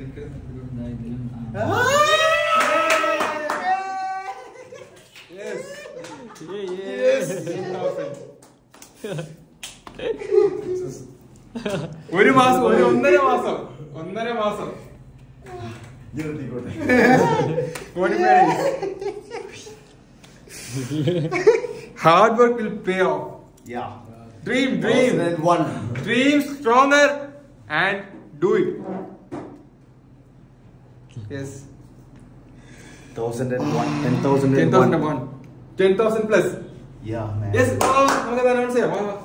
ഒരു മാസം ഒരു ഒന്നര മാസം ഒന്നര മാസം hard work will pay off Yeah. Dream dream One. Dream stronger and do it yes Thousand and one. Ten thousand ten and thousand one. One ten thousand plus Yeah, man. Yes നമുക്ക് announce ചെയ്യാം വാ, വാ.